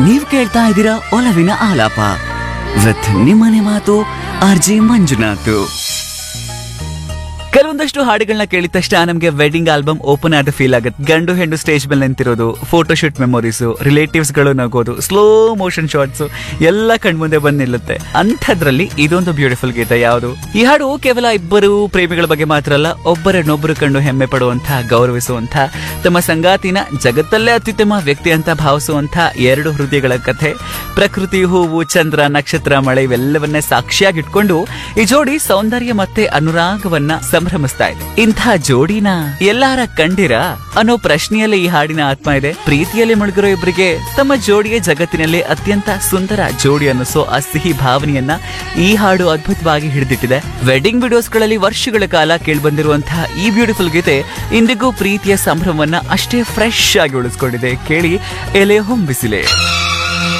ನೀವ್ ಕೇಳ್ತಾ ಇದ್ದೀರಾ ಒಲವಿನ ಆಲಾಪ ವಿತ್ ನಿಮ್ಮನೆ ಮಾತು ಆರ್ ಜಿ ಮಂಜುನಾಥ್ ಕೆಲವೊಂದಷ್ಟು ಹಾಡುಗಳನ್ನ ಕೇಳಿದ ತಕ್ಷಣ ನಮಗೆ ವೆಡ್ಡಿಂಗ್ ಆಲ್ಬಮ್ ಓಪನ್ ಆದ ಫೀಲ್ ಆಗುತ್ತೆ ಗಂಡು ಹೆಣ್ಣು ಸ್ಟೇಜ್ ಮೇಲೆ ನಿಂತಿರೋದು ಫೋಟೋ ಶೂಟ್ ಮೆಮೊರೀಸ್ ರಿಲೇಟಿವ್ಸ್ ಗಳು ನಗೋದು ಸ್ಲೋ ಮೋಷನ್ ಶಾಟ್ಸ್ ಎಲ್ಲ ಕಣ್ಮುಂದೆ ಬಂದು ನಿಲ್ಲುತ್ತೆ ಅಂಥದ್ರಲ್ಲಿ ಇದೊಂದು ಬ್ಯೂಟಿಫುಲ್ ಗೀತೆ ಯಾವುದು ಈ ಹಾಡು ಕೇವಲ ಇಬ್ಬರು ಪ್ರೇಮಿಗಳ ಬಗ್ಗೆ ಮಾತ್ರ ಅಲ್ಲ ಒಬ್ಬರನ್ನೊಬ್ಬರು ಕಂಡು ಹೆಮ್ಮೆ ಪಡುವಂತಹ ಗೌರವಿಸುವಂತ ತಮ್ಮ ಸಂಗಾತಿನ ಜಗತ್ತಲ್ಲೇ ಅತ್ಯುತ್ತಮ ವ್ಯಕ್ತಿ ಅಂತ ಭಾವಿಸುವಂತ ಎರಡು ಹೃದಯಗಳ ಕಥೆ ಪ್ರಕೃತಿ ಹೂವು ಚಂದ್ರ ನಕ್ಷತ್ರ ಮಳೆ ಇವೆಲ್ಲವನ್ನೇ ಸಾಕ್ಷಿಯಾಗಿಟ್ಕೊಂಡು ಈ ಜೋಡಿ ಸೌಂದರ್ಯ ಮತ್ತೆ ಅನುರಾಗವನ್ನ ಸಂಭ್ರಮಿಸ್ತಾ ಇದೆ ಇಂಥ ಜೋಡಿನ ಎಲ್ಲಾರ ಕಂಡಿರ ಅನ್ನೋ ಪ್ರಶ್ನೆಯಲ್ಲೇ ಈ ಹಾಡಿನ ಆತ್ಮ ಇದೆ ಪ್ರೀತಿಯಲ್ಲಿ ಮುಳುಗಿರೋ ಇಬ್ಬರಿಗೆ ತಮ್ಮ ಜೋಡಿಯ ಜಗತ್ತಿನಲ್ಲಿ ಅತ್ಯಂತ ಸುಂದರ ಜೋಡಿ ಅನ್ನಿಸೋ ಆ ಸಿಹಿ ಭಾವನೆಯನ್ನ ಈ ಹಾಡು ಅದ್ಭುತವಾಗಿ ಹಿಡಿದಿಟ್ಟಿದೆ ವೆಡ್ಡಿಂಗ್ ವಿಡಿಯೋಸ್ಗಳಲ್ಲಿ ವರ್ಷಗಳ ಕಾಲ ಕೇಳಿಬಂದಿರುವಂತಹ ಈ ಬ್ಯೂಟಿಫುಲ್ ಗೀತೆ ಇಂದಿಗೂ ಪ್ರೀತಿಯ ಸಂಭ್ರಮವನ್ನ ಅಷ್ಟೇ ಫ್ರೆಶ್ ಆಗಿ ಉಳಿಸ್ಕೊಂಡಿದೆ ಕೇಳಿ ಎಲೆ ಹೊಂಬಿಸಿಲೆ